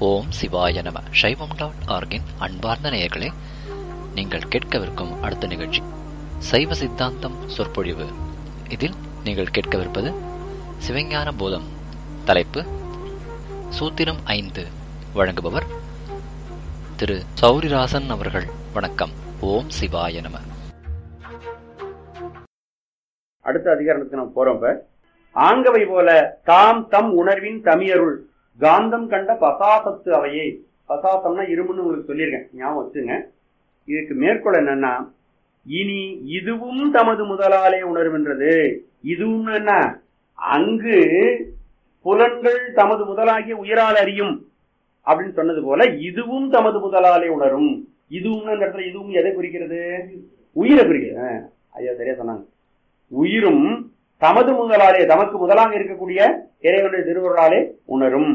ஓம் சிவாய நம சைவம் டாட் ஆர்கின் அன்பார்ந்த நேயர்களே நீங்கள் கேட்கவிருக்கும் அடுத்த நிகழ்ச்சி சைவ சித்தாந்தம் சொற்பொழிவு இதில் நீங்கள் கேட்கவிருப்பது சிவஞான போதம் தலைப்பு சூத்திரம் ஐந்து வழங்குபவர் திரு சௌரிராசன் அவர்கள் வணக்கம் ஓம் சிவாய நம அடுத்த அதிகாரத்துக்கு நம்ம போறோம் இப்ப ஆங்கவை போல தாம் தம் உணர்வின் தமியருள் காந்தம் கண்ட பசாசத்து அவையே பசாசம்னா இருமுன்னு உங்களுக்கு சொல்லியிருக்கேன் ஞாபகம் வச்சுங்க இதுக்கு மேற்கொள் என்னன்னா இனி இதுவும் தமது முதலாலே உணர்கின்றது இதுவும் என்ன அங்கு புலன்கள் தமது முதலாகிய உயிரால் அறியும் அப்படின்னு சொன்னது போல இதுவும் தமது முதலாலே உணரும் இதுவும் இந்த இடத்துல இதுவும் எதை குறிக்கிறது உயிரை குறிக்கிறது ஆ, ஐயா சரியா சொன்னாங்க உயிரும் தமது முதலாலே தமக்கு முதலாக இருக்கக்கூடிய இறைவனுடைய திருவருளாலே உணரும்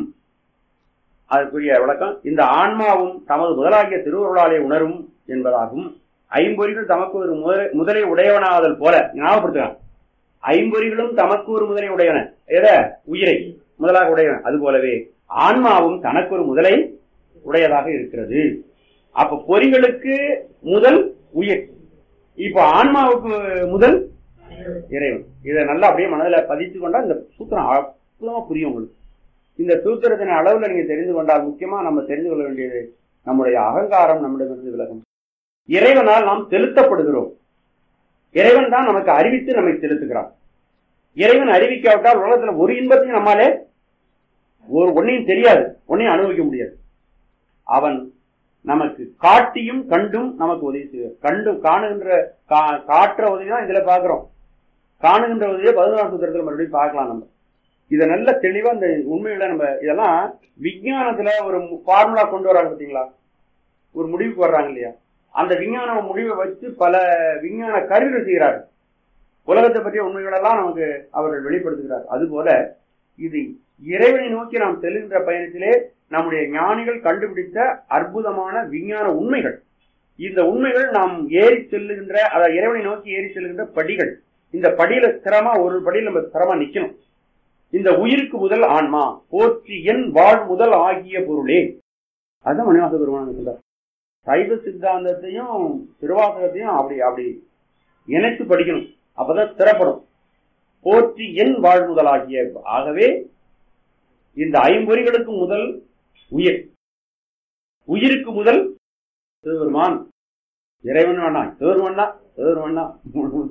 அதற்குரிய விளக்கம் இந்த ஆன்மாவும் தமது முதலாகிய திருவருளாலே உணரும் என்பதாகும் ஐம்பொறிகள் தமக்கு ஒரு முதலை- முதலை உடையவனாதல் போல ஞாபகப்படுத்துகிறான் ஐம்பொறிகளும் தமக்கு ஒரு முதலை உடையவன எத உயிரை முதலாக உடையவன் அது போலவே ஆன்மாவும் தனக்கு ஒரு முதலை உடையதாக இருக்கிறது அப்ப பொறிகளுக்கு முதல் உயிர் இப்ப ஆன்மாவுக்கு முதல் இறைவன் இதை நல்லா அப்படியே மனதில் பதித்து கொண்டா இந்த சூத்திரம் அற்புதமா புரியும் உங்களுக்கு இந்த சூத்திரத்தின் அளவுல நீங்க தெரிந்து கொண்டால் முக்கியமா நம்ம தெரிந்து கொள்ள வேண்டியது நம்முடைய அகங்காரம் நம்மிடமிருந்து விலகும் இறைவனால் நாம் செலுத்தப்படுகிறோம் இறைவன் தான் நமக்கு அறிவித்து நம்மை செலுத்துகிறான் இறைவன் அறிவிக்காவிட்டால் உலகத்துல ஒரு இன்பத்தையும் நம்மாலே ஒரு ஒன்னையும் தெரியாது ஒன்னையும் அனுபவிக்க முடியாது அவன் நமக்கு காட்டியும் கண்டும் நமக்கு உதவி செய்வார் கண்டும் காணுகின்ற கா- காட்டுற உதவி தான் இதுல பாக்குறோம் காணுகின்ற உதவியை பதினோராம் சூத்திரத்துல மறுபடியும் பார்க்கலாம் நம்ம இதை நல்ல தெளிவா இந்த உண்மையில நம்ம இதெல்லாம் விஞ்ஞானத்துல ஒரு ஃபார்முலா கொண்டு வராங்க பாத்தீங்களா ஒரு முடிவுக்கு வர்றாங்க இல்லையா அந்த விஞ்ஞான முடிவை வச்சு பல விஞ்ஞான கருவிகள் செய்கிறார்கள் உலகத்தை பற்றிய உண்மைகளெல்லாம் நமக்கு அவர்கள் வெளிப்படுத்துகிறார் அதுபோல இது இறைவனை நோக்கி நாம் செல்கின்ற பயணத்திலே நம்முடைய ஞானிகள் கண்டுபிடித்த அற்புதமான விஞ்ஞான உண்மைகள் இந்த உண்மைகள் நாம் ஏறி செல்லுகின்ற அதாவது இறைவனை நோக்கி ஏறி செல்கின்ற படிகள் இந்த படியில ஸ்திரமா ஒரு படியில நம்ம ஸ்திரமா நிக்கணும் இந்த உயிருக்கு முதல் ஆன்மா போற்றி என் வாழ் முதல் ஆகிய பொருளே அதுதான் மணிவாச பெருமான் சொல்றார் சைவ சித்தாந்தத்தையும் திருவாசகத்தையும் அப்படி அப்படி இணைத்து படிக்கணும் அப்பதான் ஸ்திரப்படும் போற்றி என் வாழ் முதல் ஆகிய ஆகவே இந்த ஐம்பொறிகளுக்கு முதல் உயிர் உயிருக்கு முதல் சிவபெருமான் இறைவன் வேண்டாம் சிவபெருமான் தான் சிவபெருமான் தான்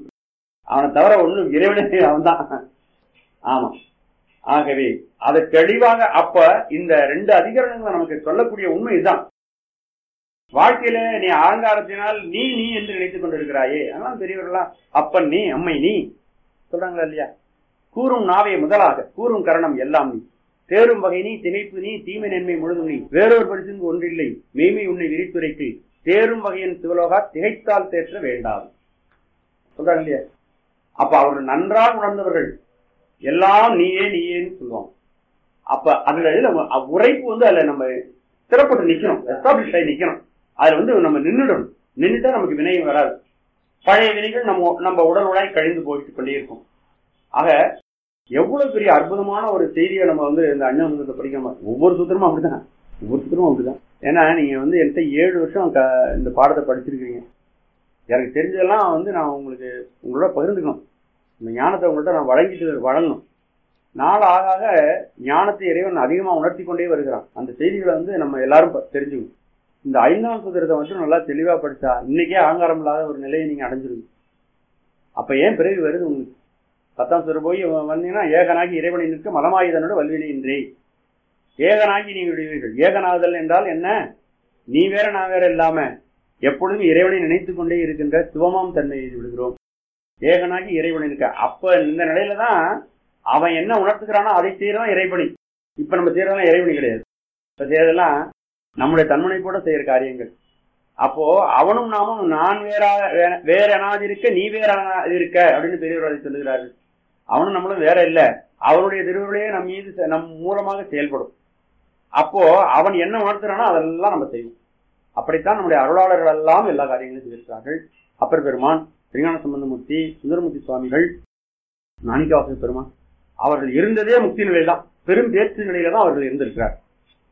அவனை தவிர ஒண்ணும் இறைவனே அவன் தான் ஆமா ஆகவே அதை தெளிவாக அப்ப இந்த ரெண்டு அதிகரணங்களை நமக்கு சொல்லக்கூடிய உண்மை இதுதான் வாழ்க்கையில நீ அகங்காரத்தினால் நீ நீ என்று நினைத்துக் கொண்டிருக்கிறாயே அதனால பெரியவர்களாம் அப்பன் நீ அம்மை நீ சொல்றாங்களா இல்லையா கூறும் நாவே முதலாக கூறும் கரணம் எல்லாம் நீ தேரும் வகை நீ திணைப்பு நீ தீமை நன்மை முழுதும் நீ வேறொரு பரிசுக்கு ஒன்றில்லை மெய்மை உன்னை விரித்துரைக்கு தேரும் வகையின் சிவலோகா திகைத்தால் தேற்ற வேண்டாம் சொல்றாங்க இல்லையா அப்ப அவர்கள் நன்றாக உணர்ந்தவர்கள் எல்லாம் நீயே நீயேன்னு சொல்லுவாங்க அப்ப அதுல நம்ம அ- உரைப்பு வந்து அதுல நம்ம சிறப்பட்டு நிக்கணும் எஸ்டாப்ளிஷ் ஆகி நிக்கணும் அதுல வந்து நம்ம நின்றுடணும் நின்றுட்டா நமக்கு வினையும் வராது பழைய வினைகள் நம்ம நம்ம உடல் உடாய் கழிந்து போயிட்டு கொண்டே இருக்கும் ஆக எவ்வளவு பெரிய அற்புதமான ஒரு செய்தியை நம்ம வந்து இந்த அஞ்சாம் படிக்கணும் ஒவ்வொரு சூத்திரமும் அப்படிதான் ஒவ்வொரு சூத்திரமும் அப்படிதான் ஏன்னா நீங்க வந்து என்கிட்ட ஏழு வருஷம் க- இந்த பாடத்தை படிச்சிருக்கீங்க எனக்கு தெரிஞ்சதெல்லாம் வந்து நான் உங்களுக்கு உங்களோட பகிர்ந்துக்கணும் இந்த ஞானத்தை உங்கள்கிட்ட நான் வழங்கிட்டு வழங்கணும் நாள் ஆக ஆக ஞானத்தை இறைவன் அதிகமா உணர்த்தி கொண்டே வருகிறான் அந்த செய்திகளை வந்து நம்ம எல்லாரும் ப- தெரிஞ்சுக்கணும் இந்த ஐந்தாம் சுத்திரத்தை மட்டும் நல்லா தெளிவா படிச்சா இன்னைக்கே அகங்காரம் இல்லாத ஒரு நிலையை நீங்க அடைஞ்சிருங்க அப்ப ஏன் பிறகு வருது உங்களுக்கு பத்தாம் சுர போய் வ- வந்தீங்கன்னா ஏகனாகி இறைவனை நிற்க மலமாயுதனோட வல்வினை இன்றே ஏகனாகி நீங்கள் விடுவீர்கள் ஏகனாதல் என்றால் என்ன நீ வேற நான் வேற இல்லாம எப்பொழுதும் இறைவனை நினைத்துக் கொண்டே இருக்கின்ற சிவமாம் தன்மையை விடுகிறோம் ஏகனாகி இறைவனை நிற்க அப்ப இந்த நிலையில தான் அவன் என்ன உணர்த்துக்கிறானோ அதை செய்யறதான் இறைவனி இப்ப நம்ம செய்யறதெல்லாம் இறைவனி கிடையாது இப்ப செய்யறதெல்லாம் நம்முடைய தன்மனை கூட செய்யற காரியங்கள் அப்போ அவனும் நாமும் நான் வேற வேற அனாது இருக்க நீ வேற அனாது இருக்க அப்படின்னு பெரியவர் அதை சொல்லுகிறார்கள் அவனும் நம்மளும் வேற இல்ல அவனுடைய திருவுருளையே நம் மீது செ- நம் மூலமாக செயல்படும் அப்போ அவன் என்ன உணர்த்துறானோ அதெல்லாம் நம்ம செய்வோம் அப்படித்தான் நம்முடைய அருளாளர்கள் எல்லாம் எல்லா காரியங்களையும் செய்திருக்கிறார்கள் அப்பர் பெருமான் திருஞான சம்பந்தமூர்த்தி சுந்தரமூர்த்தி சுவாமிகள் மாணிக்கவாசக பெருமான் அவர்கள் இருந்ததே முக்தி நிலையில்தான் பெரும் பேச்சு நிலையில தான் அவர்கள் இருந்திருக்கிறார்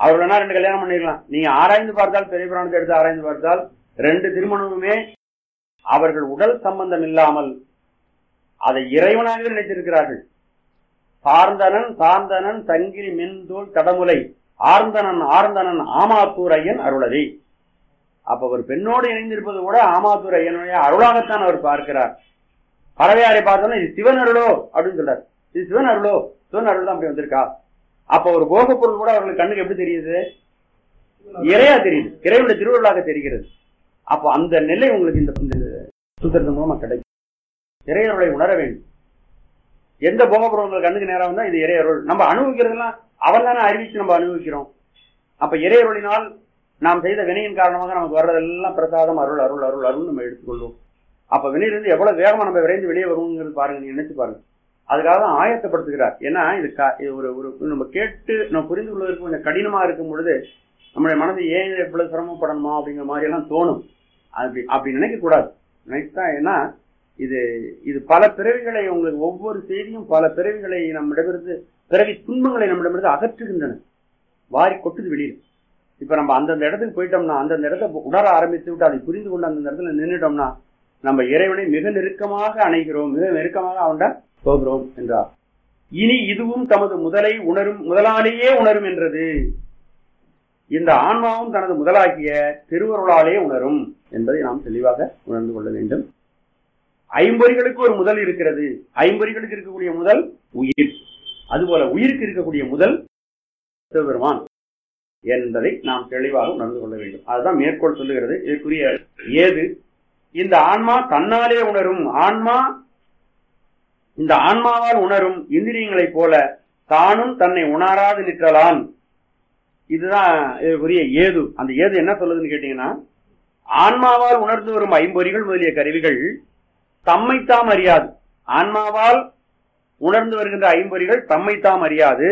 அவர் வேணா ரெண்டு கல்யாணம் பண்ணிடலாம் நீங்க ஆராய்ந்து பார்த்தால் பெரிய புராணத்தை எடுத்து ஆராய்ந்து பார்த்தால் ரெண்டு திருமணமுமே அவர்கள் உடல் சம்பந்தம் இல்லாமல் அதை இறைவனாக நினைத்திருக்கிறார்கள் சார்ந்தனன் சார்ந்தனன் தங்கிரி மென்தோல் தடமுலை ஆர்ந்தனன் ஆர்ந்தனன் ஆமாத்தூர் ஐயன் அருளதை அப்ப ஒரு பெண்ணோடு இணைந்திருப்பது கூட ஆமாத்தூர் ஐயனுடைய அருளாகத்தான் அவர் பார்க்கிறார் பறவையாரை பார்த்தோன்னா இது சிவன் அருளோ அப்படின்னு சொல்றார் இது சிவன் அருளோ சிவன் அருள் தான் அப்படி வந்திருக்கா அப்ப ஒரு போக பொருள் கூட அவர்களுக்கு கண்ணுக்கு எப்படி தெரியுது இறையா தெரியுது இறைவனுடைய திருவருளாக தெரிகிறது அப்போ அந்த நிலை உங்களுக்கு இந்த இந்த சூத்திரத்தின் மூலமா கிடைக்கும் இறையருளை உணர வேண்டும் எந்த போக பொருள் கண்ணுக்கு நேரம் வந்தா இது இறையருள் நம்ம அனுபவிக்கிறதெல்லாம் அவன் தானே அறிவிச்சு நம்ம அனுபவிக்கிறோம் அப்ப இறையருளினால் நாம் செய்த வினையின் காரணமாக நமக்கு வர்றதெல்லாம் பிரசாதம் அருள் அருள் அருள் அருள் நம்ம எடுத்துக்கொள்வோம் அப்ப வினையிலிருந்து எவ்வளவு வேகமா நம்ம விரைந்து வெளியே வருவோங்கிறது பாருங்க நீங்க நினைச்சு பாருங்க அதுக்காக தான் ஆயத்தப்படுத்துகிறார் ஏன்னா இது க- இது ஒரு ஒரு நம்ம கேட்டு நம்ம புரிந்து கொள்வதற்கு கொஞ்சம் கடினமா இருக்கும் பொழுது நம்முடைய மனது ஏன் இவ்வளவு சிரமப்படணுமா அப்படிங்கிற மாதிரி எல்லாம் தோணும் அப்படி அப்படி நினைக்க கூடாது நினைத்தா ஏன்னா இது இது பல பிறவிகளை உங்களுக்கு ஒவ்வொரு செய்தியும் பல பிறவிகளை நம்மிடமிருந்து பிறவி துன்பங்களை நம்மிடமிருந்து அகற்றுகின்றன வாரி கொட்டுது வெளியில் இப்ப நம்ம அந்தந்த இடத்துக்கு போயிட்டோம்னா அந்தந்த இடத்த உணர ஆரம்பித்து விட்டு அதை புரிந்து கொண்டு அந்தந்த இடத்துல நின்றுட்டோம்னா நம்ம இறைவனை மிக நெருக்கமாக அணைகிறோம் மிக நெருக்கமாக அவன்ட போகிறோம் என்றார் இனி இதுவும் தமது முதலை உணரும் முதலாலேயே உணரும் என்றது இந்த ஆன்மாவும் தனது முதலாகிய திருவருளாலே உணரும் என்பதை நாம் தெளிவாக உணர்ந்து கொள்ள வேண்டும் ஐம்பொறிகளுக்கு ஒரு முதல் இருக்கிறது ஐம்பொறிகளுக்கு இருக்கக்கூடிய முதல் உயிர் அதுபோல உயிருக்கு இருக்கக்கூடிய முதல் சிவபெருமான் என்பதை நாம் தெளிவாக உணர்ந்து கொள்ள வேண்டும் அதுதான் மேற்கோள் சொல்லுகிறது இதற்குரிய ஏது இந்த ஆன்மா தன்னாலே உணரும் ஆன்மா இந்த ஆன்மாவால் உணரும் இந்திரியங்களைப் போல தானும் தன்னை உணராது நிற்றலான் இதுதான் இதற்குரிய ஏது அந்த ஏது என்ன சொல்லுதுன்னு கேட்டீங்கன்னா ஆன்மாவால் உணர்ந்து வரும் ஐம்பொறிகள் முதலிய கருவிகள் தம்மைத்தாம் அறியாது ஆன்மாவால் உணர்ந்து வருகின்ற ஐம்பொறிகள் தம்மைத்தாம் அறியாது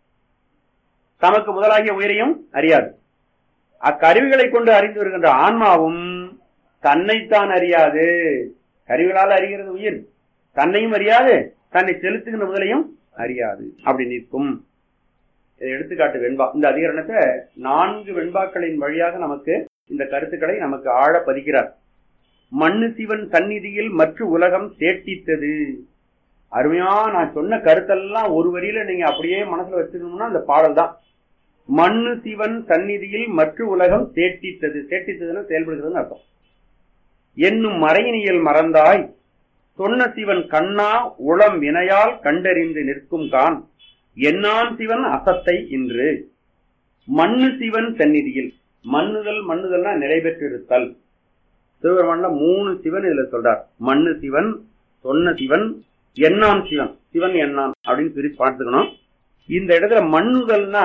தமக்கு முதலாகிய உயிரையும் அறியாது அக்கருவிகளை கொண்டு அறிந்து வருகின்ற ஆன்மாவும் தன்னைத்தான் அறியாது கருவிகளால் அறிகிறது உயிர் தன்னையும் அறியாது தன்னை செலுத்துகின்ற முதலையும் அறியாது அப்படி நிற்கும் இதை எடுத்துக்காட்டு வெண்பா இந்த அதிகரணத்தை நான்கு வெண்பாக்களின் வழியாக நமக்கு இந்த கருத்துக்களை நமக்கு ஆழ பதிக்கிறார் மண்ணு சிவன் சந்நிதியில் மற்ற உலகம் சேட்டித்தது அருமையா நான் சொன்ன கருத்தெல்லாம் ஒரு வரியில நீங்க அப்படியே மனசுல வச்சுக்கணும்னா அந்த பாடல் தான் மண்ணு சிவன் சந்நிதியில் மற்ற உலகம் சேட்டித்தது சேட்டித்ததுன்னா செயல்படுகிறதுன்னு அர்த்தம் என்னும் மறையினியல் மறந்தாய் சொன்ன சிவன் கண்ணா உளம் வினையால் கண்டறிந்து நிற்கும் கான் என்னான் சிவன் அசத்தை இன்று மண்ணு சிவன் சந்நிதியில் மண்ணுதல் மண்ணுதல்னா நிலை பெற்றிருத்தல் சிவபெருமான்ல மூணு சிவன் இதுல சொல்றார் மண்ணு சிவன் சொன்ன சிவன் எண்ணான் சிவன் சிவன் எண்ணான் அப்படின்னு பிரிச்சு பார்த்துக்கணும் இந்த இடத்துல மண்ணுதல்னா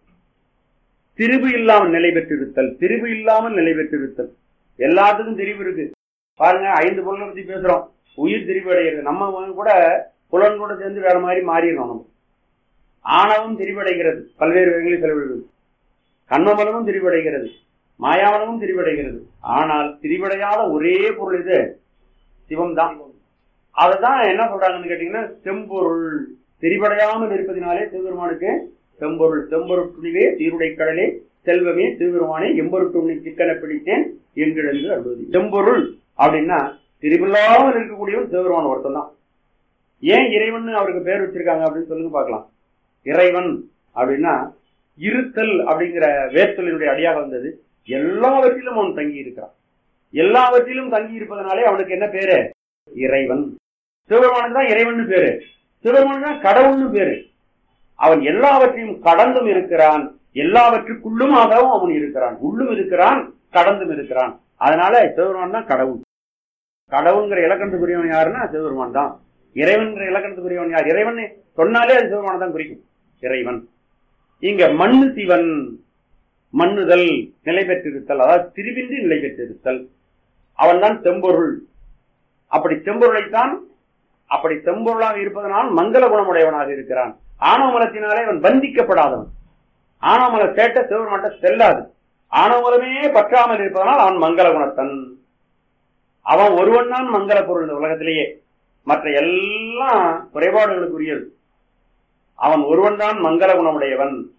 திரிபு இல்லாமல் நிலை பெற்றிருத்தல் திரிபு இல்லாமல் நிலை பெற்றிருத்தல் எல்லாத்துக்கும் திரிவு இருக்கு பாருங்க ஐந்து பொருளை பத்தி பேசுறோம் உயிர் திரிவு அடைகிறது நம்ம கூட புலன் கூட சேர்ந்து வேற மாதிரி மாறிடுறோம் நம்ம ஆணவம் திரிவடைகிறது பல்வேறு வகைகளில் செலவிடுகிறது கண்மமலமும் திரிவடைகிறது மாயாமலமும் திரிவடைகிறது ஆனால் திரிவடையாத ஒரே பொருள் இது சிவம் தான் அதுதான் என்ன சொல்றாங்கன்னு கேட்டீங்கன்னா செம்பொருள் திரிவடையாமல் இருப்பதினாலே சிவபெருமானுக்கு செம்பொருள் செம்பொருள் துணிவே சீருடை கடலே செல்வமே சிவபெருமானே எம்பொருட்டுண்ணி சிக்கன பிடித்தேன் எங்கிழந்து அழுவது செம்பொருள் அப்படின்னா திரிவில்லாமல் இருக்கக்கூடியவன் சிவபெருமான் ஒருத்தன் தான் ஏன் இறைவன் அவருக்கு பேர் வச்சிருக்காங்க அப்படின்னு சொல்லுங்க பார்க்கலாம் இறைவன் அப்படின்னா இருத்தல் அப்படிங்கிற வேர்த்தலினுடைய அடியாக வந்தது எல்லாவற்றிலும் அவன் தங்கி இருக்கிறான் எல்லாவற்றிலும் தங்கி இருப்பதனாலே அவனுக்கு என்ன பேரு இறைவன் சிவபெருமானுக்கு தான் இறைவன் பேரு சிவபெருமானுக்கு தான் கடவுள்னு பேரு அவன் எல்லாவற்றையும் கடந்தும் இருக்கிறான் எல்லாவற்றுக்குள்ளுமாகவும் அவன் இருக்கிறான் உள்ளும் இருக்கிறான் கடந்தும் இருக்கிறான் அதனால சிவபெருமான் தான் கடவுள் கடவுள்ங்கிற இலக்கணத்துக்குரியவன் யாருன்னா சிவபெருமான் தான் இறைவன்கிற இலக்கணத்துக்குரியவன் யார் இறைவன் சொன்னாலே அது சிவபெருமான் தான் குறிக்கும் இறைவன் இங்க மண்ணு சிவன் மண்ணுதல் நிலை பெற்றிருத்தல் அதாவது திருவின்றி நிலை பெற்றிருத்தல் அவன் தான் செம்பொருள் அப்படி செம்பொருளைத்தான் அப்படி செம்பொருளாக இருப்பதனால் மங்கள குணமுடையவனாக இருக்கிறான் ஆணவமலத்தினாலே அவன் பந்திக்கப்படாதவன் ஆணவமல சேட்ட சிவபெருமாட்ட செல்லாது ஆணவமலமே பற்றாமல் இருப்பதனால் அவன் மங்கள குணத்தன் அவன் ஒருவன் தான் மங்கள பொருள் இந்த உலகத்திலேயே மற்ற எல்லாம் குறைபாடுகளுக்குரியது அவன் ஒருவன் தான் மங்கள குணமுடையவன்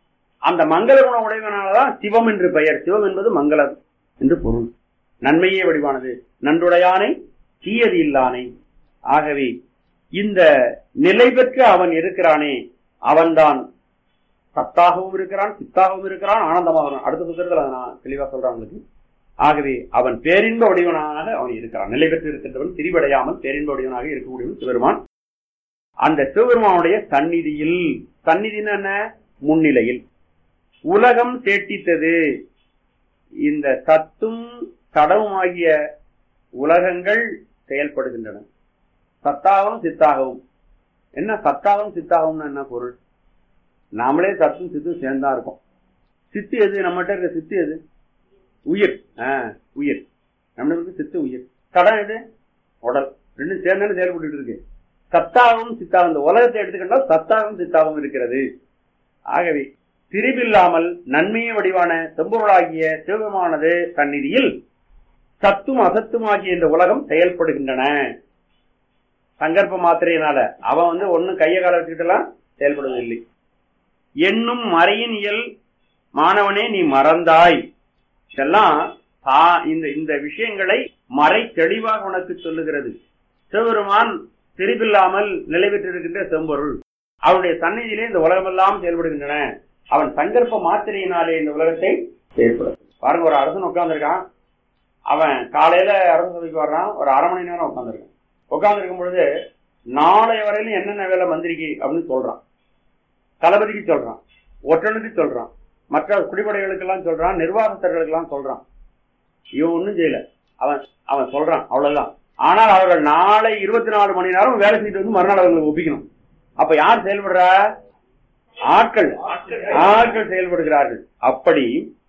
அந்த மங்கள குண உடையவனாலதான் சிவம் என்று பெயர் சிவம் என்பது மங்களம் என்று பொருள் நன்மையே வடிவானது நன்றுடையானை தீயது இல்லானை ஆகவே இந்த நிலை பெற்று அவன் இருக்கிறானே அவன்தான் சத்தாகவும் இருக்கிறான் சித்தாகவும் இருக்கிறான் ஆனந்தமாக இருக்கிறான். அடுத்த புத்தகத்தில் அதை நான் தெளிவா சொல்றேன் உங்களுக்கு ஆகவே அவன் பேரின்ப வடிவனாக அவன் இருக்கிறான் நிலை பெற்று இருக்கின்றவன் திரிவடையாமல் பேரின்ப வடிவனாக இருக்கக்கூடியவன் சிவருமான் அந்த சிவபெருமானுடைய சந்நிதியில் சந்நிதின்னு என்ன முன்னிலையில் உலகம் சேட்டித்தது இந்த சத்தும் தடவுமாகிய உலகங்கள் செயல்படுகின்றன சத்தாகவும் சித்தாகவும் என்ன சத்தாகவும் சித்தாகவும் என்ன பொருள் நாமளே சத்தும் சித்தும் சேர்ந்தா இருக்கோம் சித்து எது நம்மகிட்ட இருக்க சித்து எது உயிர் ஆ, உயிர் நம்மளுக்கு சித்து உயிர் தடம் எது உடல் ரெண்டும் சேர்ந்தானே செயல்பட்டு இருக்கு சத்தாகவும் சித்தாகவும் இந்த உலகத்தை எடுத்துக்கிட்டால் சத்தாகவும் சித்தாகவும் இருக்கிறது ஆகவே திரிபில்லாமல் நன்மையை வடிவான செம்பொருளாகிய சிவபெருமானது சந்நிதியில் சத்தும் அசத்துமாகிய இந்த உலகம் செயல்படுகின்றன சங்கற்ப மாத்திரையினால அவன் வந்து ஒன்னும் கைய கால வச்சுக்கிட்டலாம் செயல்படுவதில்லை என்னும் மறையின் இயல் மாணவனே நீ மறந்தாய் இதெல்லாம் தா- இந்த இந்த விஷயங்களை மறை தெளிவாக உனக்கு சொல்லுகிறது சிவபெருமான் திரிபில்லாமல் நிலை பெற்றிருக்கின்ற செம்பொருள் அவருடைய சந்நிதியிலே இந்த உலகமெல்லாம் செயல்படுகின்றன அவன் சங்கற்ப மாத்திரையினாலே இந்த உலகத்தை செயல்பட பாருங்க ஒரு அரசன் உட்கார்ந்திருக்கான் அவன் காலையில அரசு சபைக்கு வர்றான் ஒரு அரை மணி நேரம் உட்காந்துருக்கான் உட்கார்ந்திருக்கும் பொழுது நாளை வரையிலும் என்னென்ன வேலை மந்திரிக்கு அப்படின்னு சொல்றான் தளபதிக்கு சொல்றான் ஒற்றனுக்கு சொல்றான் மற்ற குடிப்படைகளுக்கெல்லாம் சொல்றான் நிர்வாகத்தர்களுக்கெல்லாம் சொல்றான் இவன் ஒண்ணும் செய்யல அவன் அவன் சொல்றான் அவ்வளவுதான் ஆனால் அவர்கள் நாளை இருபத்தி நாலு மணி நேரம் வேலை செய்துட்டு வந்து மறுநாள் அவங்களுக்கு ஒப்பிக்கணும் அப்ப யார் செயல்படுறா ஆட்கள் ஆட்கள் செயல்படுகிறார்கள் அப்படி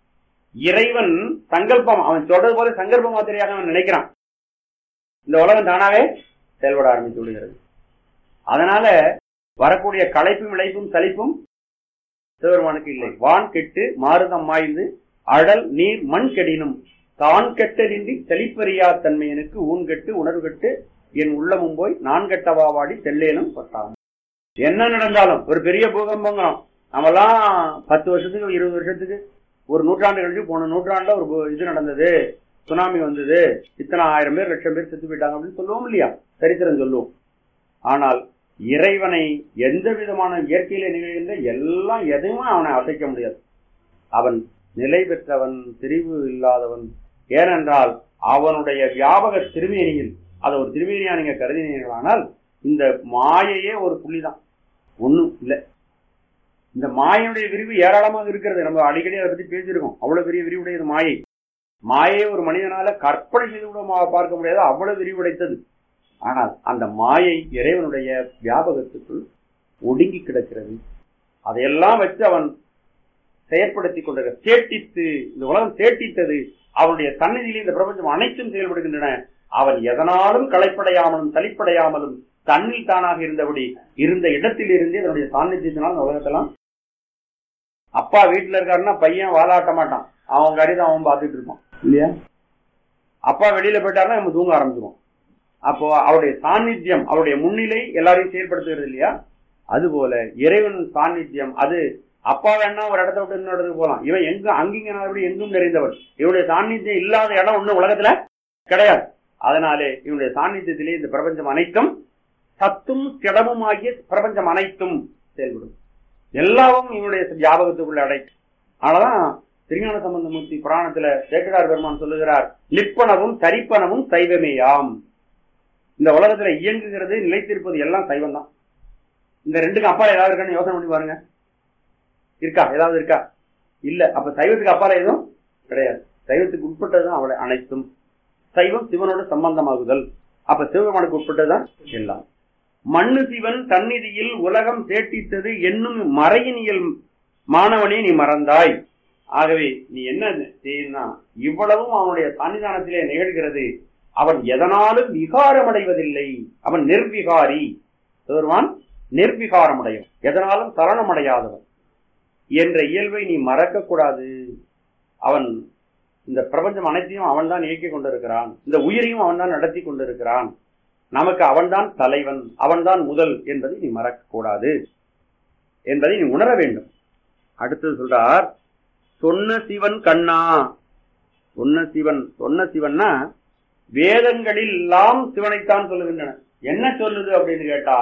இறைவன் சங்கல்பம் அவன் சொல்றது போல சங்கல்ப மாத்திரையாக அவன் நினைக்கிறான் இந்த உலகம் தானாவே செயல்பட ஆரம்பித்து விடுகிறது அதனால வரக்கூடிய களைப்பும் இழைப்பும் சலிப்பும் சிவபெருமானுக்கு இல்லை வான் கெட்டு மாருதம் மாய்ந்து அடல் நீர் மண் கெடினும் தான் கெட்டதின்றி செழிப்பறியா தன்மையனுக்கு ஊன் கெட்டு உணர்வு கெட்டு என் உள்ளமும் போய் நான் கெட்டவாவாடி செல்லேனும் பட்டாம் என்ன நடந்தாலும் ஒரு பெரிய பூகம்பங்கிறோம் நம்மலாம் பத்து வருஷத்துக்கு இருபது வருஷத்துக்கு ஒரு நூற்றாண்டு கழிச்சு போன நூற்றாண்டுல ஒரு பு- இது நடந்தது சுனாமி வந்தது இத்தனை ஆயிரம் பேர் லட்சம் பேர் செத்து போயிட்டாங்க அப்படின்னு சொல்லுவோம் இல்லையா சரித்திரம் சொல்லுவோம் ஆனால் இறைவனை எந்த விதமான இயற்கையில நிகழ்கின்ற எல்லாம் எதையுமே அவனை அசைக்க முடியாது அவன் நிலை பெற்றவன் திரிவு இல்லாதவன் ஏனென்றால் அவனுடைய வியாபக திருமேனியில் அதை ஒரு திருமேனியா நீங்க கருதினீர்களானால் இந்த மாயையே ஒரு புள்ளிதான் ஒண்ணும் இல்லை இந்த மாயனுடைய விரிவு ஏராளமாக இருக்கிறது நம்ம அடிக்கடி அதை பத்தி பேசியிருக்கோம் அவ்வளவு பெரிய விரிவுடையது மாயை மாயை ஒரு மனிதனால கற்பனை செய்து கூட மா- பார்க்க முடியாது அவ்வளவு விரிவுடைத்தது ஆனால் அந்த மாயை இறைவனுடைய வியாபகத்துக்குள் ஒடுங்கி கிடக்கிறது அதையெல்லாம் வச்சு அவன் செயற்படுத்தி கொண்டிருக்க சேட்டித்து இந்த உலகம் சேட்டித்தது அவனுடைய சந்நிதியிலே இந்த பிரபஞ்சம் அனைத்தும் செயல்படுகின்றன அவன் எதனாலும் களைப்படையாமலும் தளிப்படையாமலும் தன்னில் தானாக இருந்தபடி இருந்த இடத்தில் இருந்தே தன்னுடைய சாநித்தியத்தினால் இந்த உலகத்தெல்லாம் அப்பா வீட்டுல இருக்காருன்னா பையன் வாலாட்ட மாட்டான் அவன் கறிதான் அவன் பார்த்துட்டு இருப்பான் இல்லையா அப்பா வெளியில போயிட்டாருன்னா நம்ம தூங்க ஆரம்பிச்சிருவோம் அப்போ அவருடைய சாநித்தியம் அவருடைய முன்னிலை எல்லாரையும் செயல்படுத்துகிறது இல்லையா அதுபோல இறைவன் சாநித்தியம் அது அப்பா வேணா ஒரு இடத்த விட்டு இன்னொரு இடத்துக்கு போலாம் இவன் எங்க அங்கிங்க எங்கும் நிறைந்தவன் இவனுடைய சாநித்தியம் இல்லாத இடம் ஒண்ணு உலகத்துல கிடையாது அதனாலே இவனுடைய சாநித்தியத்திலே இந்த பிரபஞ்சம் அனைத்தும் சத்தும் கிடமும் ஆகிய பிரபஞ்சம் அனைத்தும் செயல்படும் எல்லாவும் இவனுடைய ஞாபகத்துக்குள்ள அடைக்கும் அதனாலதான் திருஞான சம்பந்தமூர்த்தி புராணத்துல சேக்கடார் பெருமான் சொல்லுகிறார் நிற்பனவும் தரிப்பனவும் சைவமேயாம் இந்த உலகத்துல இயங்குகிறது நிலைத்திருப்பது எல்லாம் சைவம் தான் இந்த ரெண்டுக்கு அப்பால ஏதாவது இருக்கான்னு யோசனை பண்ணி பாருங்க இருக்கா ஏதாவது இருக்கா இல்ல அப்ப சைவத்துக்கு அப்பால எதுவும் கிடையாது சைவத்துக்கு உட்பட்டதுதான் அவளை அனைத்தும் சைவம் சிவனோட சம்பந்தமாகுதல் அப்ப சிவபெருமானுக்கு உட்பட்டதுதான் எல்லாம் மண்ணு சிவன் சந்நிதியில் உலகம் சேட்டித்தது என்னும் மறையினியல் மாணவனே நீ மறந்தாய் ஆகவே நீ என்ன செய்யணும்னா இவ்வளவும் அவனுடைய சன்னிதானத்திலே நிகழ்கிறது அவன் எதனாலும் விகாரமடைவதில்லை அவன் நிர்விகாரி சிவருமான் நிர்விகாரமடையும் எதனாலும் சரணமடையாதவன் என்ற இயல்பை நீ மறக்க கூடாது அவன் இந்த பிரபஞ்சம் அனைத்தையும் அவன்தான் இயக்கிக் கொண்டிருக்கிறான் இந்த உயிரையும் அவன்தான் நடத்தி கொண்டிருக்கிறான் நமக்கு அவன்தான் தலைவன் அவன்தான் முதல் என்பதை நீ மறக்க கூடாது என்பதை நீ உணர வேண்டும் அடுத்தது சொல்றார் சொன்ன சிவன் கண்ணா சொன்ன சிவன் சொன்ன சிவன்னா வேதங்களில் எல்லாம் சிவனைத்தான் சொல்லுகின்றன என்ன சொல்லுது அப்படின்னு கேட்டா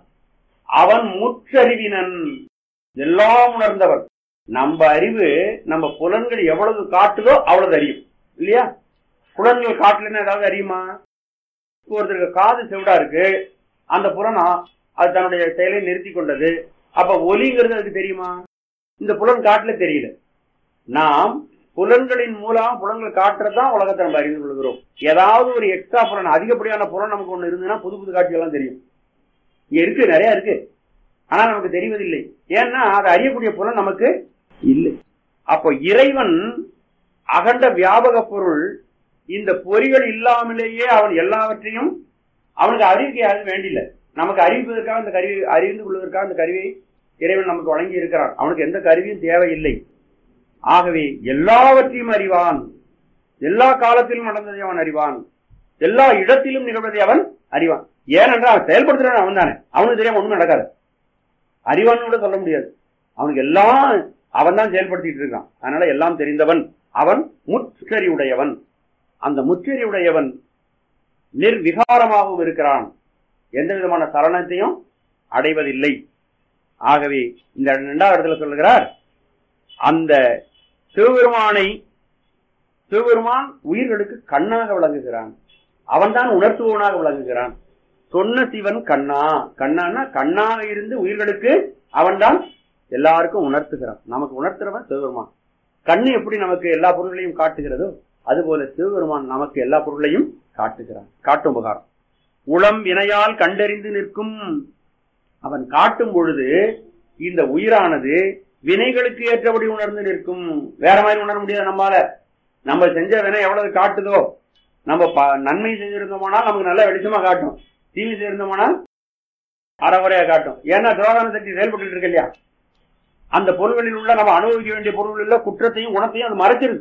அவன் முற்றறிவினன் எல்லாம் உணர்ந்தவன் நம்ம அறிவு நம்ம புலன்கள் எவ்வளவு காட்டுதோ அவ்வளவு அறியும் இல்லையா புலன்கள் காட்டலன்னா ஏதாவது அறியுமா இப்போ ஒருத்தருக்கு காது செவிடா இருக்கு அந்த புலனா அது தன்னுடைய செயலை நிறுத்தி கொண்டது அப்ப ஒலிங்கிறது அதுக்கு தெரியுமா இந்த புலன் காட்டுல தெரியல நாம் புலன்களின் மூலம் புலன்கள் காட்டுறதுதான் உலகத்தை நம்ம அறிந்து கொள்கிறோம் ஏதாவது ஒரு எக்ஸ்ட்ரா புலன் அதிகப்படியான புலன் நமக்கு ஒண்ணு இருந்ததுன்னா புது புது காட்சிகள்லாம் தெரியும் இங்க இருக்கு நிறைய இருக்கு ஆனா நமக்கு தெரிவதில்லை ஏன்னா அதை அறியக்கூடிய புலன் நமக்கு இல்லை அப்போ இறைவன் அகண்ட வியாபக பொருள் இந்த பொறிகள் இல்லாமலேயே அவன் எல்லாவற்றையும் அவனுக்கு அறிவிக்க யாரும் வேண்டியில்ல நமக்கு அறிவிப்பதற்காக இந்த கருவி அறிந்து கொள்வதற்காக இந்த கருவியை இறைவன் நமக்கு வழங்கி இருக்கிறான் அவனுக்கு எந்த கருவியும் தேவையில்லை ஆகவே எல்லாவற்றையும் அறிவான் எல்லா காலத்திலும் நடந்ததை அவன் அறிவான் எல்லா இடத்திலும் நிகழ்வதை அவன் அறிவான் ஏனென்றால் அவன் செயல்படுத்துறான் அவன் தானே அவனுக்கு தெரியாம ஒண்ணும் நடக்காது அறிவான்னு கூட சொல்ல முடியாது அவனுக்கு எல்லாம் அவன் தான் செயல்படுத்திட்டு இருக்கான் அதனால எல்லாம் தெரிந்தவன் அவன் முற்றறி உடையவன் அந்த முற்றறி உடையவன் நிர்விகாரமாகவும் இருக்கிறான் எந்த விதமான சலனத்தையும் அடைவதில்லை ஆகவே இந்த இரண்டாவது இடத்துல சொல்லுகிறார் அந்த சிவபெருமானை சிவபெருமான் உயிர்களுக்கு கண்ணாக விளங்குகிறான் அவன்தான் உணர்த்துவனாக விளங்குகிறான் சொன்ன சிவன் கண்ணா கண்ணான்னா கண்ணாக இருந்து உயிர்களுக்கு அவன்தான் எல்லாருக்கும் உணர்த்துகிறான் நமக்கு உணர்த்துறவன் சிவபெருமான் கண்ணு எப்படி நமக்கு எல்லா பொருள்களையும் காட்டுகிறதோ அதுபோல சிவபெருமான் நமக்கு எல்லா பொருளையும் காட்டுகிறான் காட்டும் உபகாரம் உளம் வினையால் கண்டறிந்து நிற்கும் அவன் காட்டும் பொழுது இந்த உயிரானது வினைகளுக்கு ஏற்றபடி உணர்ந்து நிற்கும் வேற மாதிரி உணர முடியாது நம்மால நம்ம செஞ்ச வினை எவ்வளவு காட்டுதோ நம்ம ப- நன்மை செஞ்சிருந்தோம்னா நமக்கு நல்ல வெளிச்சமா காட்டும் தீமை செய்திருந்தோம்னா அறகுறையா காட்டும் ஏன்னா துரோதான சக்தி செயல்பட்டு இருக்கு இல்லையா அந்த பொருள்களில் உள்ள நம்ம அனுபவிக்க வேண்டிய பொருள்களில் உள்ள குற்றத்தையும் குணத்தையும் அது மறைச்சிருது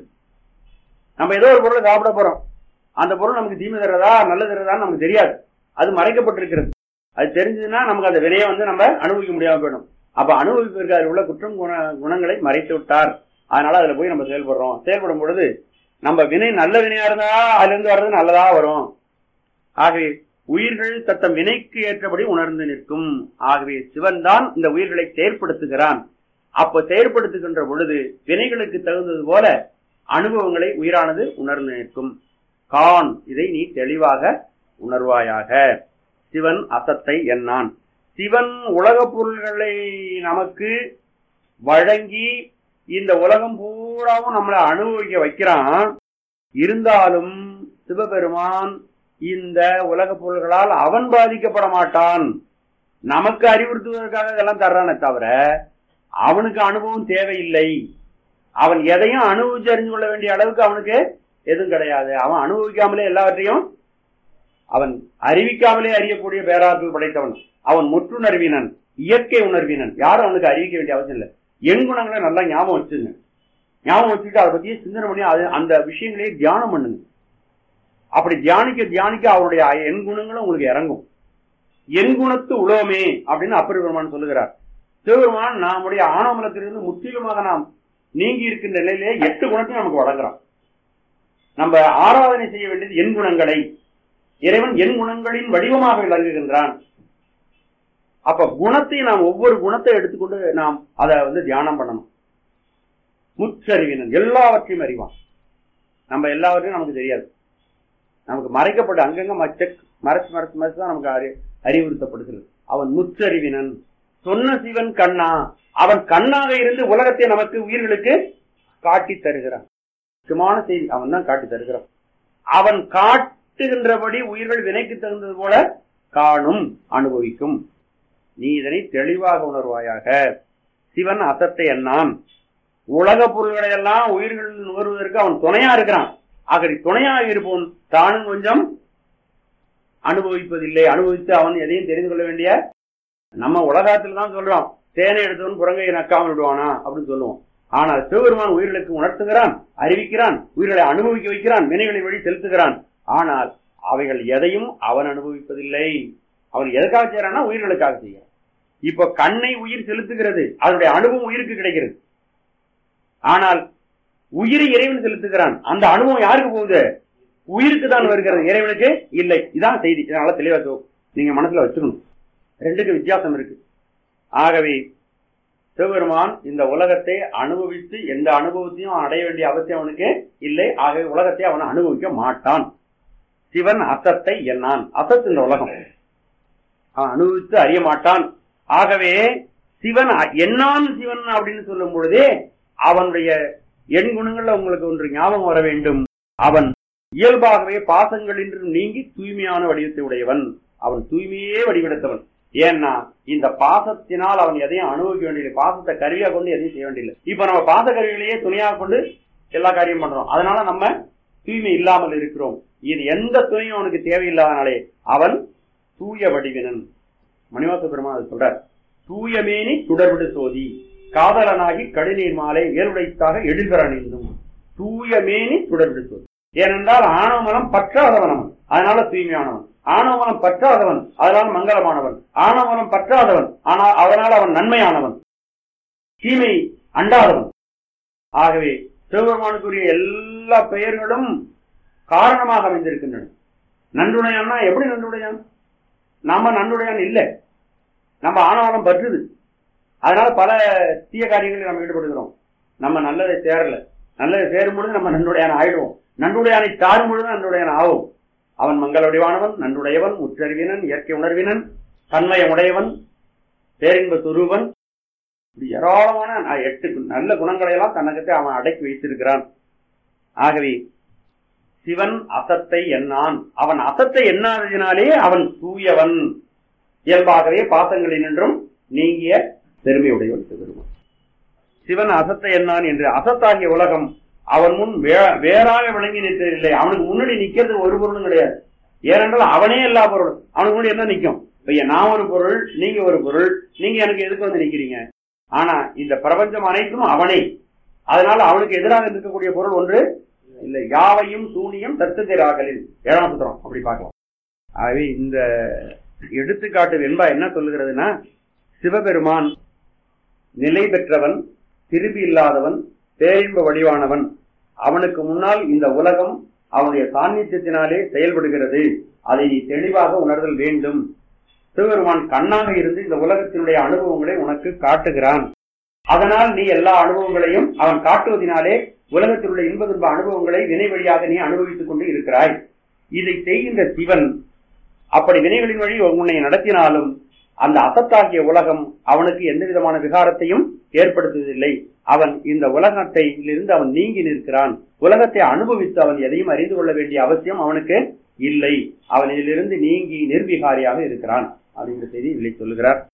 நம்ம ஏதோ ஒரு பொருளை சாப்பிட போறோம் அந்த பொருள் நமக்கு தீமை தர்றதா நல்லது தர்றதான்னு நமக்கு தெரியாது அது மறைக்கப்பட்டிருக்கிறது அது தெரிஞ்சதுன்னா நமக்கு அந்த வினையை வந்து நம்ம அனுபவிக்க முடியாம போயிடும் அப்ப அனுபவிப்பதற்கு அதில் உள்ள குற்றம் குண குணங்களை மறைத்து விட்டார் அதனால அதுல போய் நம்ம செயல்படுறோம் செயல்படும் பொழுது நம்ம வினை நல்ல வினையா இருந்தா அதுல இருந்து வர்றது நல்லதா வரும் ஆகவே உயிர்கள் தத்தம் வினைக்கு ஏற்றபடி உணர்ந்து நிற்கும் ஆகவே சிவன் தான் இந்த உயிர்களை செயற்படுத்துகிறான் அப்ப செயற்படுத்துகின்ற பொழுது வினைகளுக்கு தகுந்தது போல அனுபவங்களை உயிரானது உணர்ந்து நிற்கும் கான் இதை நீ தெளிவாக உணர்வாயாக சிவன் அசத்தை என்னான் சிவன் உலகப் பொருள்களை நமக்கு வழங்கி இந்த உலகம் பூராவும் நம்மளை அனுபவிக்க வைக்கிறான் இருந்தாலும் சிவபெருமான் இந்த உலகப் பொருள்களால் அவன் பாதிக்கப்பட மாட்டான் நமக்கு அறிவுறுத்துவதற்காக இதெல்லாம் தர்றானே தவிர அவனுக்கு அனுபவம் தேவையில்லை அவன் எதையும் அனுபவிச்சு அறிஞ்சு கொள்ள வேண்டிய அளவுக்கு அவனுக்கு எதுவும் கிடையாது அவன் அனுபவிக்காமலே எல்லாவற்றையும் அவன் அறிவிக்காமலே அறியக்கூடிய பேராற்றல் படைத்தவன் அவன் முற்றுணர்வினன் இயற்கை உணர்வினன் யாரும் அவனுக்கு அறிவிக்க வேண்டிய அவசியம் இல்லை எண் குணங்களை நல்லா ஞாபகம் வச்சுங்க ஞாபகம் வச்சுட்டு அதை பத்தியே சிந்தனை பண்ணி அது அந்த விஷயங்களே தியானம் பண்ணுங்க அப்படி தியானிக்க தியானிக்க அவருடைய எண் குணங்களும் உங்களுக்கு இறங்கும் என் குணத்து உலோமே அப்படின்னு அப்பர் பெருமான் சொல்லுகிறார் சிவபெருமான் நம்முடைய ஆணவமலத்திலிருந்து முற்றிலுமாக நாம் நீங்கி இருக்கின்ற நிலையிலே எட்டு குணத்தையும் நமக்கு வழங்குறான் நம்ம ஆராதனை செய்ய வேண்டியது என் குணங்களை இறைவன் என் குணங்களின் வடிவமாக விளங்குகின்றான் அப்ப குணத்தை நாம் ஒவ்வொரு குணத்தை எடுத்துக்கொண்டு நாம் அதை வந்து தியானம் பண்ணணும் முற்றறிவினன் எல்லாவற்றையும் அறிவான் நம்ம எல்லாவற்றையும் நமக்கு தெரியாது நமக்கு மறைக்கப்பட்ட அங்கங்க மச்ச மறைச்சு மறைச்சு மறைச்சு தான் நமக்கு அறி அறிவுறுத்தப்படுகிறது அவன் முற்றறிவினன் சொன்ன சிவன் கண்ணா அவன் கண்ணாக இருந்து உலகத்தை நமக்கு உயிர்களுக்கு காட்டி தருகிறான் முக்கியமான செய்தி அவன் தான் காட்டி தருகிறான் அவன் காட்டுகின்றபடி உயிர்கள் வினைக்கு தகுந்தது போல காணும் அனுபவிக்கும் நீ இதனை தெளிவாக உணர்வாயாக சிவன் அசத்தை என்னான் உலக பொருள்களை எல்லாம் உயிர்கள் நுகர்வதற்கு அவன் துணையா இருக்கிறான் ஆகவே துணையாக இருப்பவன் தானும் கொஞ்சம் அனுபவிப்பதில்லை அனுபவித்து அவன் எதையும் தெரிந்து கொள்ள வேண்டிய நம்ம உலகத்தில் தான் சொல்றோம் தேனை எடுத்தவன் புறங்கையை நக்காமல் விடுவானா அப்படின்னு சொல்லுவோம் ஆனால் சிவபெருமான் உயிர்களுக்கு உணர்த்துகிறான் அறிவிக்கிறான் உயிர்களை அனுபவிக்க வைக்கிறான் வினைகளை வழி செலுத்துகிறான் ஆனால் அவைகள் எதையும் அவன் அனுபவிப்பதில்லை அவன் எதற்காக செய்யறான்னா உயிர்களுக்காக செய்யறான் இப்ப கண்ணை உயிர் செலுத்துகிறது அதனுடைய அனுபவம் உயிருக்கு கிடைக்கிறது ஆனால் உயிரை இறைவன் செலுத்துகிறான் அந்த அனுபவம் யாருக்கு போகுது உயிருக்கு தான் வருகிறது இறைவனுக்கு இல்லை இதான் செய்தி இதை நல்லா தெளிவா சொல். நீங்க மனசுல வச்சுக்கணும் ரெண்டுக்கு வித்தியாசம் இருக்கு ஆகவே சிவபெருமான் இந்த உலகத்தை அனுபவித்து எந்த அனுபவத்தையும் அடைய வேண்டிய அவசியம் அவனுக்கு இல்லை ஆகவே உலகத்தை அவன் அனுபவிக்க மாட்டான் சிவன் அசத்தை என்னான் அசத் இந்த உலகம் அவன் அனுபவித்து அறிய மாட்டான் ஆகவே சிவன் அ- என்னான் சிவன் அப்படின்னு சொல்லும் பொழுதே அவனுடைய எண் குணங்கள்ல உங்களுக்கு ஒன்று ஞாபகம் வர வேண்டும் அவன் இயல்பாகவே பாசங்களின்றும் நீங்கி தூய்மையான வடிவத்தை உடையவன் அவன் தூய்மையே வடிவெடுத்தவன் ஏன்னா இந்த பாசத்தினால் அவன் எதையும் அனுபவிக்க வேண்டியதில்லை பாசத்தை கருவியா கொண்டு எதையும் செய்ய வேண்டியதில்லை இப்ப நம்ம பாச கருவிகளையே துணையாக கொண்டு எல்லா காரியம் பண்றோம் அதனால நம்ம தூய்மை இல்லாமல் இருக்கிறோம் இது எந்த துணையும் அவனுக்கு தேவையில்லாதனாலே அவன் தூய வடிவினன் மணிவாச பெருமான் அது சொல்றார் தூயமேனி சுடர்விடு சோதி காதலனாகி கடுநீர் மாலை ஏழுடைத்தாக எழில்கரணிந்தும் தூயமேனி சுடர்விடு சோதி ஏனென்றால் ஆணவமலம் பற்றாதவன் அவன் அதனால தூய்மையானவன் ஆணவமலம் பற்றாதவன் அதனால மங்களமானவன் ஆணவமலம் பற்றாதவன் ஆனால் அதனால் அவன் நன்மையானவன் தீமை அண்டாதவன் ஆகவே சிவபெருமானுக்குரிய எல்லா பெயர்களும் காரணமாக அமைந்திருக்கின்றன நன்றுடையான்னா எப்படி நன்றுடையான் நாம நன்றுடையான் இல்லை நம்ம ஆணவனம் பற்றுது அதனால பல தீய காரியங்களில் நம்ம ஈடுபடுகிறோம் நம்ம நல்லதை சேரல நல்லதை சேரும் பொழுது நம்ம நன்றுடையான் ஆயிடுவோம் நன்றுடையானை சாரும் பொழுது நன்றுடையான் ஆகும் அவன் மங்கள வடிவானவன் நன்றுடையவன் முற்றறிவினன் இயற்கை உணர்வினன் தன்மயம் உடையவன் பேரின்ப துருவன் இப்படி ஏராளமான ந- எட்டு கு- நல்ல குணங்களை எல்லாம் தன்னகத்தை அவன் அடக்கி வைத்திருக்கிறான் ஆகவே சிவன் அசத்தை எண்ணான் அவன் அசத்தை எண்ணாததினாலே அவன் தூயவன் இயல்பாகவே பாசங்களினின்றும் நீங்கிய பெருமையுடையவன் சிவபெருமான் சிவன் அசத்தை எண்ணான் என்று அசத்தாகிய உலகம் அவன் முன் வே- வேறாக விளங்கி நிற்கவில்லை அவனுக்கு முன்னாடி நிக்கிறது ஒரு பொருளும் கிடையாது ஏனென்றால் அவனே எல்லா பொருளும் அவனுக்கு முன்னாடி என்ன நிக்கும் இப்ப நான் ஒரு பொருள் நீங்க ஒரு பொருள் நீங்க எனக்கு எதுக்கு வந்து நிக்கிறீங்க ஆனா இந்த பிரபஞ்சம் அனைத்தும் அவனே அதனால அவனுக்கு எதிராக இருக்கக்கூடிய பொருள் ஒன்று இல்லை யாவையும் சூனியம் தத்துதிராகலில் ஏழாம் சுத்திரம் அப்படி பார்க்கலாம் ஆகவே இந்த எடுத்துக்காட்டு வெண்பா என்ன சொல்லுகிறதுனா சிவபெருமான் நிலை பெற்றவன் திரும்பி இல்லாதவன் பேரின்ப வடிவானவன் அவனுக்கு முன்னால் இந்த உலகம் அவனுடைய சாநித்தியத்தினாலே செயல்படுகிறது அதை நீ தெளிவாக உணர்தல் வேண்டும் சிவபெருமான் கண்ணாக இருந்து இந்த உலகத்தினுடைய அனுபவங்களை உனக்கு காட்டுகிறான் அதனால் நீ எல்லா அனுபவங்களையும் அவன் காட்டுவதினாலே உலகத்தினுடைய இன்ப துன்ப அனுபவங்களை வினை வழியாக நீ அனுபவித்துக் கொண்டு இருக்கிறாய் இதை செய்கின்ற சிவன் அப்படி வினைகளின் வழி உன்னை நடத்தினாலும் அந்த அசத்தாகிய உலகம் அவனுக்கு எந்த விதமான விகாரத்தையும் ஏற்படுத்துவதில்லை அவன் இந்த உலகத்தை இருந்து அவன் நீங்கி நிற்கிறான் உலகத்தை அனுபவித்து அவன் எதையும் அறிந்து கொள்ள வேண்டிய அவசியம் அவனுக்கு இல்லை அவன் இதிலிருந்து நீங்கி நிர்விகாரியாக இருக்கிறான் அப்படிங்கிற செய்தி இதில் சொல்லுகிறார்